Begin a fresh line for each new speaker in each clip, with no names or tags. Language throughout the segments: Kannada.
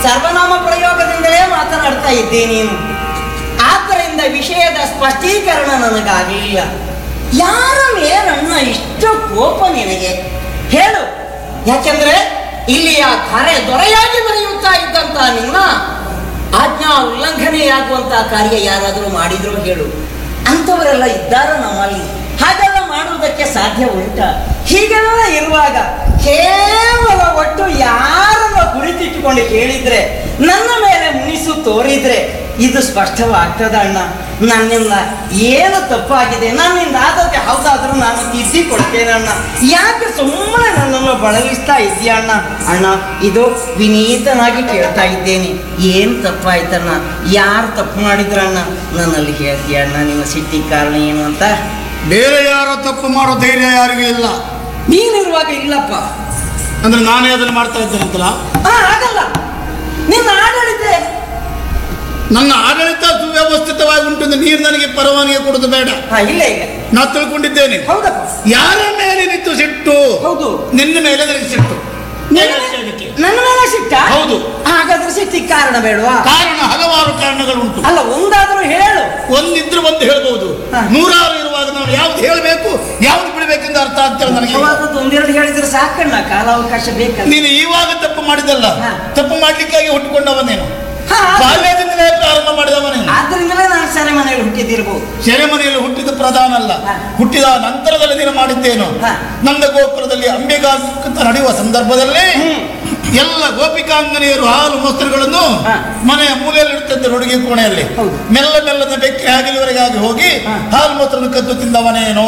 ಸರ್ವನಾಮ ಪ್ರಯೋಗದಿಂದಲೇ ಮಾತನಾಡ್ತಾ ಇದ್ದೆ ನೀನು ಆದ್ದರಿಂದ ವಿಷಯದ ಸ್ಪಷ್ಟೀಕರಣ ನನಗಾಗಲಿಲ್ಲ ಯಾರ ಮೇಲಣ್ಣ ಇಷ್ಟು ಕೋಪ ನಿನಗೆ ಹೇಳು ಯಾಕೆಂದ್ರೆ ಇಲ್ಲಿಯ ಕರೆ ದೊರೆಯಾಗಿ ಬರೆಯುತ್ತಾ ಇದ್ದಂತ ನಿನ್ನ ಆಜ್ಞಾ ಉಲ್ಲಂಘನೆಯಾಗುವಂತ ಕಾರ್ಯ ಯಾರಾದರೂ ಮಾಡಿದ್ರು ಹೇಳು ಅಂಥವರೆಲ್ಲ ಇದ್ದಾರ ನಮ್ಮಲ್ಲಿ ಹಾಗೆಲ್ಲ ಮಾಡುವುದಕ್ಕೆ ಸಾಧ್ಯ ಉಂಟ ಹೀಗೆಲ್ಲ ಇರುವಾಗ ಕೇವಲ ಒಟ್ಟು ಯಾರನ್ನ ಕುರಿತಿಟ್ಟುಕೊಂಡು ಕೇಳಿದ್ರೆ ನನ್ನ ಮೇಲೆ ಮುನಿಸು ತೋರಿದ್ರೆ ಇದು ಸ್ಪಷ್ಟವಾಗ್ತದ ಅಣ್ಣ ನನ್ನಿಂದ ಏನು ತಪ್ಪಾಗಿದೆ ನನ್ನಿಂದ ಆದದ್ದೇ ಹೌದಾದ್ರೂ ನಾನು ತಿದ್ದಿ ಕೊಡ್ತೇನೆ ಅಣ್ಣ ಯಾಕೆ ಸುಮ್ಮನೆ ನನ್ನನ್ನು ಬಳಲಿಸ್ತಾ ಇದೆಯಾ ಅಣ್ಣ ಅಣ್ಣ ಇದು ವಿನೀತನಾಗಿ ಕೇಳ್ತಾ ಇದ್ದೇನೆ ಏನು ತಪ್ಪಾಯ್ತಣ್ಣ ಯಾರು ತಪ್ಪು ಮಾಡಿದ್ರಣ್ಣ ನನ್ನಲ್ಲಿ ಹೇಳ್ತೀಯ ಅಣ್ಣ ನಿಮ್ಮ ಸಿಟ್ಟಿ ಕಾರಣ ಏನು ಅಂತ
ಬೇರೆ ಯಾರೋ ತಪ್ಪು ಮಾಡೋ ಧೈರ್ಯ ಯಾರಿಗೂ ಇಲ್ಲ
ನೀನಿರುವಾಗ ಇಲ್ಲಪ್ಪ
ಅಂದ್ರೆ ನಾನೇ ಅದನ್ನು ಮಾಡ್ತಾ ಇದ್ದೇನಂತಲ್ಲ
ಆ, ಆಗಲ್ಲ ನಿನ್ನ ಆಡಳಿತ
ನನ್ನ ಆಡಳಿತ ಸುವ್ಯವಸ್ಥಿತವಾಗಿ ಉಂಟು ಅಂತ ನೀರು ನನಗೆ ಪರವಾನಗಿ ಕೊಡೋದು ಬೇಡ
ಹಾ ಇಲ್ಲ ಈಗ
ನಾ ತಿಳ್ಕೊಂಡಿದ್ದೇನೆ
ಹೌದಪ್ಪ
ಯಾರ ಮೇಲೆ ನಿಂತು ಸಿಟ್ಟು
ಹೌದು
ನಿನ್ನ ಮೇಲೆ ನನಗೆ ಸಿಟ್ಟು
ನನ್ನ
ಅದಕ್ಕೆ.
ನನ್ನ ಮೇಲೆ ಸಿಟ್ಟ
ಹೌದು.
ಹಾಗಾದ್ರೆ ಸಿಟ್ಟಿಗೆ ಕಾರಣ ಬೇಡವಾ
ಕಾರಣ ಹಲವಾರು ಕಾರಣಗಳುಂಟು
ಅಲ್ಲ ಒಂದಾದ್ರೂ ಹೇಳು
ಒಂದಿದ್ರೆ ಒಂದು ಹೇಳ್ಬಹುದು
ಹಾ.
ನೂರಾರು ಇರುವಾಗ ನಾವು ಯಾವ್ದು ಹೇಳಬೇಕು ಯಾವ್ದು ಬಿಡಬೇಕೆಂದು ಅರ್ಥ ಆಗ್ತದೆ ನನಗೆ
ಯಾವಾಗದ್ದು ಒಂದೆರಡು ಹೇಳಿದ್ರೆ ಸಾಕಣ್ಣ ಕಾಲಾವಕಾಶ ಬೇಕಲ್ಲ
ನೀನು ಇವಾಗ ತಪ್ಪು ಮಾಡಿದಲ್ಲ
ಹಾ.
ತಪ್ಪು ಮಾಡ್ಲಿಕ್ಕಾಗಿ ಹುಟ್ಟುಕೊಂಡವನೇನು
ಹಾ,
ಬಾಲ್ಯದಿಂದಲೇ ಪ್ರಾರಂಭ ಮಾಡಿದವನೇನು
ಆದ್ರಿಂದಲೇ ನಾನು ಸೆರೆ ಮನೆಯಲ್ಲಿ ಹುಟ್ಟಿದಿರ್ಬೋದು
ಸೆರೆಮನೆಯಲ್ಲಿ ಹುಟ್ಟಿದ ಪ್ರಧಾನ ಅಲ್ಲ
ಹಾ.
ಹುಟ್ಟಿದ ನಂತರದಲ್ಲಿ ನೀನು ಮಾಡಿದ್ದೇನು
ಹಾ.
ನಂದ ಗೋಪುರದಲ್ಲಿ ಅಂಬೆಗಾಂತ ನಡೆಯುವ ಸಂದರ್ಭದಲ್ಲಿ ಎಲ್ಲ ಗೋಪಿಕಾಂಗನೆಯರು ಹಾಲು ಮೊಸರುಗಳನ್ನು
ಹಾ.
ಮನೆಯ ಮೂಲೆಯಲ್ಲಿ ಇಡ್ತಿದ್ದರು ಹುಡುಗಿ ಕೋಣೆಯಲ್ಲಿ
ಹೌದು.
ಮೆಲ್ಲ ಮೆಲ್ಲದ ಬೆಕ್ಕಿ ಹಗಲಿವರೆಗಾಗಿ ಹೋಗಿ
ಹಾ.
ಹಾಲು ಮೊಸರನ್ನು ಕದ್ದು ತಿಂದವನೇನು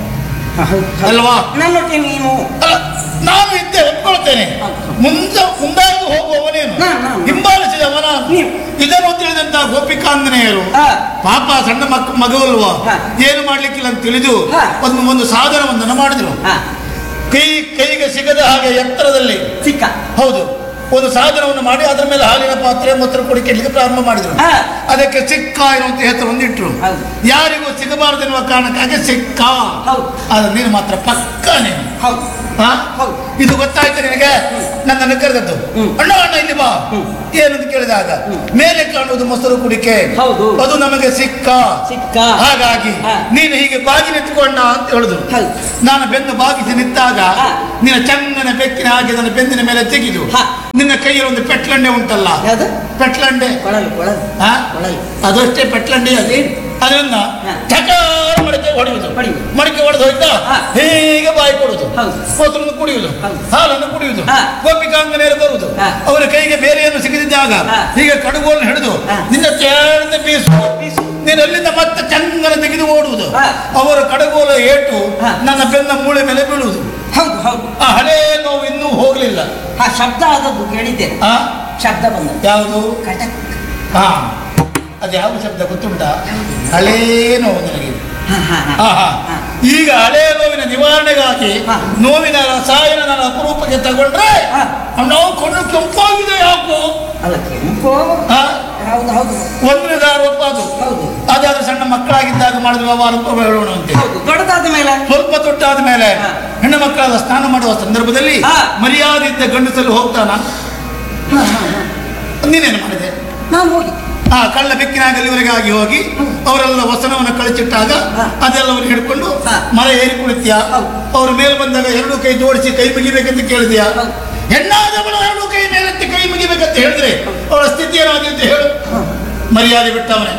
ಅಲ್ವಾ
ನನ್ನೊಟ್ಟಿಗೆ ನೀನು
ಅಲ್ಲ ನಾನು ಇದ್ದೆ ಒಪ್ಕೊಳ್ತೇನೆ
ಹೌದು.
ಮುಂದೆ ಮುಂದಾಗಿ ಹೋಗುವವನೇನು
ನಾನು, ನಾನು.
ಹಿಂಬಾಲಿಸಿದವನ
ನೀವು.
ಇದನ್ನು ತಿಳಿದಂತ ಗೋಪಿಕಾಂಗನೆಯರು
ಹಾ.
ಪಾಪ ಸಣ್ಣ ಮಕ್ ಮಗುವಲ್ವಾ
ಹಾ.
ಏನು ಮಾಡ್ಲಿಕ್ಕಿಲ್ಲ ಅಂತ ತಿಳಿದು
ಹಾ.
ಒಂದು ಒಂದು ಸಾಧನವೊಂದನ್ನು ಮಾಡಿದ್ರು
ಹಾ,
ಕೈ ಕೈಗೆ ಸಿಗದ ಹಾಗೆ ಎತ್ತರದಲ್ಲಿ
ಸಿಕ್ಕ
ಹೌದು ಒಂದು ಸಾಧನವನ್ನು ಮಾಡಿ ಅದರ ಮೇಲೆ ಹಾಲಿನ ಪಾತ್ರೆ ಮೊಸರು ಕೊಡಿ ಕೆಡ್ಲಿಕ್ಕೆ ಪ್ರಾರಂಭ ಮಾಡಿದ್ರು
ಹಾ.
ಅದಕ್ಕೆ ಸಿಕ್ಕ ಎನ್ನುವಂತ ಹೆಸರು ಒಂದಿಟ್ರು
ಹೌದು.
ಯಾರಿಗೂ ಸಿಗಬಾರದೆನ್ನುವ ಕಾರಣಕ್ಕಾಗಿ ಸಿಕ್ಕ
ಹೌದು.
ಆದ್ರೆ ನೀನು ಮಾತ್ರ ಪಕ್ಕ ನೀನು
ಹೌದು
ಹಾ?
ಹೌದು.
ಇದು ಗೊತ್ತಾಯ್ತು ನಿನಗೆ ನನ್ನನ್ನು ಕರೆದದ್ದು
ಹ್ಮ್.
ಅಣ್ಣ ಅಣ್ಣ ಇಲ್ಲಿ ಬಾ ಏನಂತ ಕೇಳಿದಾಗ ಮೇಲೆ ಕಾಣುವುದು ಮೊಸರು ಕುಡಿಕೆ
ಹೌದು.
ಅದು ನಮಗೆ ಸಿಕ್ಕ
ಸಿಕ್ಕ
ಹಾಗಾಗಿ
ಹಾ.
ನೀನು ಹೀಗೆ ಬಾಗಿ ನಿಂತ್ಕೊಂಡ ಅಂತ ಹೇಳಿದ್ರು
ಹೌದು.
ನಾನು ಬೆನ್ನು ಬಾಗಿಸಿ ನಿಂತಾಗ
ಹಾ.
ನಿನ್ನ ಚಂದನ ಬೆಕ್ಕಿನ ಹಾಗೆ ನನ್ನ ಬೆನ್ನಿನ ಮೇಲೆ ತೆಗೆದು
ಹಾ.
ನಿನ್ನ ಕೈಯಲ್ಲಿ ಒಂದು ಪೆಟ್ಲಂಡೆ ಉಂಟಲ್ಲ
ಯಾವ್ದು
ಪೆಟ್ಲಂಡೆ
ಕೊಳಲು ಕೊಳಲು
ಹಾ?
ಕೊಳಲು
ಅದಷ್ಟೇ ಪೆಟ್ಲಂಡೆ ಅದು ಅದನ್ನ
ಹಾ.
ಚಕಾರ ಮಡಕೆ ಹೊಡೆಯುವುದು
ಹೊಡೆಯುವುದು.
ಮಡಕೆ ಹೊಡೆದು ಹೋಯ್ತಾ
ಹಾ.
ಹೀಗೆ ಬಾಯಿ ಕೊಡುದು
ಹೌದು.
ಮೊಸರನ್ನು ಕುಡಿಯುವುದು
ಹೌದು.
ಹಾಲನ್ನು ಕುಡಿಯುವುದು
ಹಾ.
ಗೋಪಿಕಾಂಗನೆಯರು ಬರುವುದು
ಹಾ.
ಅವರ ಕೈಗೆ ಬೇರೆಯನ್ನು ಸಿಗದಿದ್ದಾಗ
ಹಾ.
ಹೀಗೆ ಕಡುಗೋಲು ಹಿಡಿದು
ಹಾ.
ನಿನ್ನ ಚೇಳದ ಬೀಸು
ಬೀಸು.
ನೀನು ಅಲ್ಲಿಂದ ಮತ್ತೆ ಚಂದನ ತೆಗೆದು ಓಡುವುದು
ಹಾ.
ಅವರ ಕಡುಗೋಲ ಏಟು
ಹಾ.
ನನ್ನ ಬೆನ್ನ ಮೂಳೆ ಮೇಲೆ ಬೀಳುವುದು
ಹೌದು ಹೌದು
ಆ ಹಳೇ ನೋವು ಇನ್ನೂ ಹೋಗಲಿಲ್ಲ
ಹಾ ಶಬ್ದ ಆದದ್ದು ಕೇಳಿದ್ದೇನೆ
ಆ
ಶಬ್ದ ಬಂದದ್ದು
ಯಾವುದು
ಕಟಕ್
ಹಾ ಅದು ಯಾವ ಶಬ್ದ ಗೊತ್ತುಂಟಾ ಹಳೇ ನೋವು ನನಗೆ
ಹಾ ಹಾ ಹಾ
ಹಾ, ಹಾ.
ಹಾ.
ಈಗ ಹಳೆ ನೋವಿನ ನಿವಾರಣೆಗಾಗಿ
ಹಾ.
ನೋವಿನ ರಸಾಯನ ನಾನು ಅಪರೂಪಕ್ಕೆ ತಗೊಂಡ್ರೆ
ಹಾ.
ನಾವು ಕೊಂಡು ಕೆಂಪಾಗಿದೆ ಯಾಕೋ
ಅಲ್ಲ ಕೆಂಪು
ಹಾ?
ಹೌದು ಹೌದು
ಒಂದನೇದ ಆರೋಪ ಅದು
ಹೌದು
ಅದಾದ್ರೆ ಸಣ್ಣ ಮಕ್ಕಳಾಗಿದ್ದಾಗ ಮಾಡಿದ ವ್ಯವಹಾರ ಅಂತ ಹೇಳೋಣ ಅಂತೆ
ಹೌದು ದೊಡ್ಡದಾದ ಮೇಲೆ
ಸ್ವಲ್ಪ ತೊಟ್ಟಾದ ಮೇಲೆ
ಹಾ.
ಹೆಣ್ಣು ಮಕ್ಕಳಾದ ಸ್ನಾನ ಮಾಡುವ ಸಂದರ್ಭದಲ್ಲಿ
ಹಾ.
ಮರ್ಯಾದೆ ಇದ್ದ ಗಂಡಸಲ್ಲಿ ಹೋಗ್ತಾನ
ಹಾ, ಹಾ, ಹಾ.
ನೀನೇನು ಮಾಡಿದೆ
ನಾನು ಹೋಗಿ
ಆ ಕಳ್ಳ ಬೆಕ್ಕಿನಾಗಲಿವರೆಗಾಗಿ ಹೋಗಿ ಅವರೆಲ್ಲ ವಸನವನ್ನು ಕಳಿಸಿಟ್ಟಾಗ
ಹಾ.
ಅದೆಲ್ಲವನ್ನು ಹಿಡ್ಕೊಂಡು
ಹಾ.
ಮರ ಏರಿ ಕುಳಿತೀಯ
ಹೌದು.
ಅವ್ರ ಮೇಲೆ ಬಂದಾಗ ಎರಡು ಕೈ ಜೋಡಿಸಿ ಕೈ ಮುಗಿಬೇಕಂತ ಕೇಳಿದ್ಯಾ
ಹೌದು.
ಹೆಣ್ಣಾದವಳು ಎರಡು ಕೈ ಮೇಲೆತ್ತಿ ಕೈ ಮುಗಿಬೇಕಂತ ಹೇಳಿದ್ರೆ ಅವಳ ಸ್ಥಿತಿ ಏನಾಗಿದೆ ಅಂತ ಹೇಳು ಮರ್ಯಾದೆ ಬಿಟ್ಟವನೇ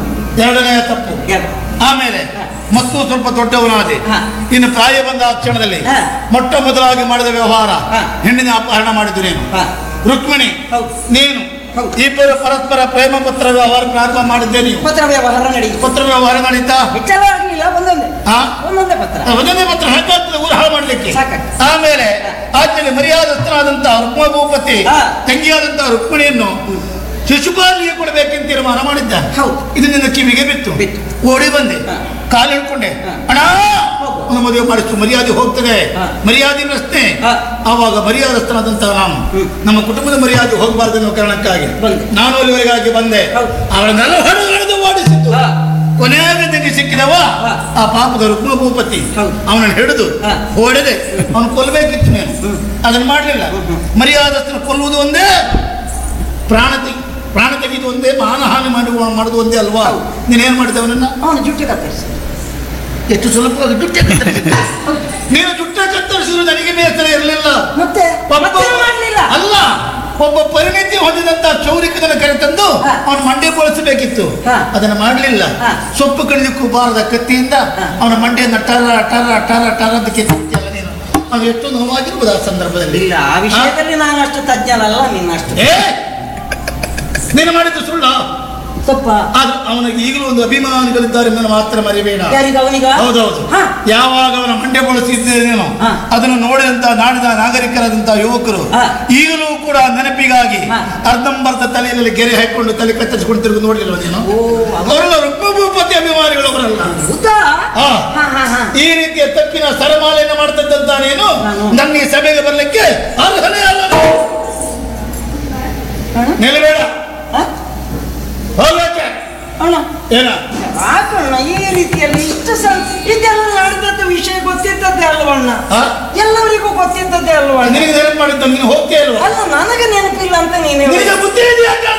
ಎರಡನೆಯ ತಪ್ಪು
ಯಾರು?
ಆಮೇಲೆ ಮತ್ತು ಸ್ವಲ್ಪ ದೊಡ್ಡವನಾದೆ
ಹಾ.
ಇನ್ನು ಪ್ರಾಯ ಬಂದ ಆ ಕ್ಷಣದಲ್ಲಿ
ಹಾ.
ಮೊಟ್ಟ ಮೊದಲಾಗಿ ಮಾಡಿದ ವ್ಯವಹಾರ
ಹಾ.
ಹೆಣ್ಣಿನ ಅಪಹರಣ ಮಾಡಿದ್ದು ನೀನು
ಹಾ.
ರುಕ್ಮಿಣಿ
ಹೌದು.
ನೀನು
ಹೌದು.
ಇಬ್ಬರು ಪರಸ್ಪರ ಪ್ರೇಮ ಪತ್ರ ವ್ಯವಹಾರ ಪ್ರಾರಂಭ ಮಾಡಿದ್ದೆ ನೀವು
ಪತ್ರ ವ್ಯವಹಾರ ನಡೆಯಿತು
ಪತ್ರ ವ್ಯವಹಾರ ನಡೀತಾ
ಹೆಚ್ಚೆಲ್ಲ ಆಗಲಿಲ್ಲ ಒಂದೊಂದೇ
ಹಾ?
ಒಂದೊಂದೇ ಪತ್ರ
ಒಂದನೇ ಪತ್ರ ಹಾಕಾಗ್ತದೆ ಊರು ಹಾಳು ಮಾಡ್ಲಿಕ್ಕೆ
ಸಾಕಾಗ್ತದೆ.
ಆಮೇಲೆ ಆಚೆಗೆ ಮರ್ಯಾದಸ್ಥನಾದಂತ ರುಕ್ಮ ಭೂಪತಿ
ಹಾ.
ತಂಗಿಯಾದಂತ ರುಕ್ಮಿಣಿಯನ್ನು ಶಿಶುಪಾಲಿಗೆ ಕೊಡಬೇಕೆಂತ ತೀರ್ಮಾನ ಮಾಡಿದ್ದ
ಹೌದು.
ಇದು ನಿನ್ನ ಕಿವಿಗೆ ಬಿತ್ತು
ಬಿತ್ತು.
ಓಡಿ ಬಂದೆ
ಹಾ.
ಕಾಲು ಹಿಡ್ಕೊಂಡೆ
ಹಾ.
ಅಣ್ಣ
ಹೌದು.
ಒಂದು ಮದುವೆ ಮಾಡಿಸು ಮರ್ಯಾದೆ ಹೋಗ್ತದೆ
ಹಾ.
ಮರ್ಯಾದೆ ಪ್ರಶ್ನೆ
ಹಾ.
ಆವಾಗ ಮರ್ಯಾದಸ್ಥನಾದಂತ ನಾನು
ಹ್ಮ್.
ನಮ್ಮ ಕುಟುಂಬದ ಮರ್ಯಾದೆ ಹೋಗಬಾರ್ದು ಅನ್ನೋ ಕಾರಣಕ್ಕಾಗಿ
ಬಂದೆ.
ನಾನು ಅಲ್ಲಿವರೆಗಾಗಿ ಬಂದೆ
ಹೌದು.
ಅವಳನ್ನೆಲ್ಲ ಹೊಡೆದು ಹೊಡೆದು ಓಡಿಸಿದ್ದು
ಹಾ.
ಕೊನೆಯಾಗ ನಿನಗೆ ಸಿಕ್ಕಿದವ
ಹಾ.
ಆ ಪಾಪದ ರುಕ್ಮ ಭೂಪತಿ
ಹೌದು.
ಅವನನ್ನು ಹಿಡಿದು
ಹಾ.
ಹೊಡೆದೆ ಅವನು ಕೊಲ್ಲಬೇಕಿತ್ತು ನೀನು ಅದನ್ನು ಮಾಡಲಿಲ್ಲ ಮರ್ಯಾದಸ್ಥನ ಕೊಲ್ಲುವುದು ಒಂದೇ ಪ್ರಾಣ ತೆಗಿ ಪ್ರಾಣ ತೆಗೆದು ಒಂದೇ ಮಾನಹಾನಿ ಮಾಡುವ ಮಾಡೋದು ಒಂದೇ ಅಲ್ವಾ
ಹೌದು.
ನೀನೇನ್ ಮಾಡಿದೆ ಅವನನ್ನ
ಅವನು ಜುಟ್ಟು ಕತ್ತರಿಸಿ
ಎಷ್ಟು ಸುಲಭವಾಗಿ ಜುಟ್ಟೆ ಕತ್ತರಿಸಿದ್ದೆ. ನೀನು ಜುಟ್ಟೆ ಕತ್ತರಿಸಿದ್ರು ನನಗೆ ಬೇಸರ ಇರಲಿಲ್ಲ
ಮತ್ತೆ ಮತ್ತೆ ಮಾಡ್ಲಿಲ್ಲ
ಅಲ್ಲ ಒಬ್ಬ ಪರಿಣಿತಿ ಹೊಂದಿದಂತ ಚೌರಿಕದನ್ನ ಕರೆತಂದು
ಹಾ.
ಅವನ ಮಂಡ್ಯ ಬಳಸಬೇಕಿತ್ತು
ಹಾ.
ಅದನ್ನ ಮಾಡಲಿಲ್ಲ
ಹಾ.
ಸೊಪ್ಪು ಕಡಿಲಿಕ್ಕೂ ಬಾರದ ಕತ್ತಿಯಿಂದ
ಹಾ.
ಅವನ ಮಂಡ್ಯನ ಟರ ಟರ ಟರ ಟರ ಅಂತ ಕೆತ್ತಿದ್ಯಲ್ಲ ನೀನು ಅದು ಎಷ್ಟು ನೋವಾಗಿರ್ಬೋದು ಆ ಸಂದರ್ಭದಲ್ಲಿ
ಇಲ್ಲ ಆ ವಿಷಯದಲ್ಲಿ ನಾನು ಅಷ್ಟು ತಜ್ಞನಲ್ಲ ನಿನ್ನಷ್ಟು
ಏ ನೀನು ಮಾಡಿದ್ದು ಸುಳ್ಳ
ತಪ್ಪ
ಆದ್ರೆ ಅವನಿಗೆ ಈಗಲೂ ಒಂದು ಅಭಿಮಾನಿಗಳಿದ್ದಾರೆ ಎಂಬುದನ್ನು ಮಾತ್ರ ಮರಿಬೇಡ
ಯಾರಿಗ ಅವನಿಗ
ಹೌದೌದು
ಹಾ.
ಯಾವಾಗ ಅವನ ಮಂಡ್ಯ ಬಳಸಿದ್ದೇನೇನೋ
ಹಾ.
ಅದನ್ನು ನೋಡಿದಂತ ನಾಡಿದ ನಾಗರಿಕರಾದಂತಹ ಯುವಕರು
ಹಾ.
ಈಗಲೂ ಕೂಡ ನೆನಪಿಗಾಗಿ
ಹಾ.
ಅರ್ಧಂಬರ್ಧ ತಲೆಯಲ್ಲಿ ಗೆರೆ ಹಾಕೊಂಡು ತಲೆ ಕತ್ತರಿಸಿಕೊಂಡು ತಿರುಗಿ ನೋಡಿಲ್ವ ನೀನು
ಓ ಅದು-
ಅವರೆಲ್ಲ ರುಕ್ಮಭೂಪತಿ ಅಭಿಮಾನಿಗಳು ಅವರಲ್ಲ
ಹೌದಾ
ಹಾ.
ಹಾ ಹಾ ಹಾ
ಈ ರೀತಿಯ ತಪ್ಪಿನ ಸರಮಾಲೆಯನ್ನು ಮಾಡ್ತಕ್ಕಂತ ನೀನು
ನಾನು-
ನನ್ನ ಈ ಸಭೆಗೆ ಬರ್ಲಿಕ್ಕೆ ಅರ್ಹನೇ ಅಲ್ಲ
ಅಣ್ಣ?
ನಿಲ್ಲಬೇಡ
ಹಾ?
ಹೋಗ್ಲಿಕ್ಕೆ
ಅಣ್ಣ
ಏನ
ಯಾಕಣ್ಣ ಈ ರೀತಿಯಲ್ಲಿ ಇಷ್ಟು ಸಲ ಇದೆಲ್ಲ ನಡೆದದ್ದು ವಿಷಯ ಗೊತ್ತಿದ್ದದ್ದೇ ಅಲ್ವಣ್ಣ
ಹಾ?
ಎಲ್ಲರಿಗೂ ಗೊತ್ತಿದ್ದದ್ದೇ ಅಲ್ವಣ್ಣ
ನಿನಗೆ ನೆನಪು ಮಾಡಿದ್ದು ನೀನು ಹೋಗ್ತೇ ಇಲ್ವಾ
ಅಲ್ಲ ನನಗೆ ನೆನಪಿಲ್ಲ ಅಂತ ನೀನು
ನಿನಗೆ ಬುದ್ಧಿ ಇದೆಯಾ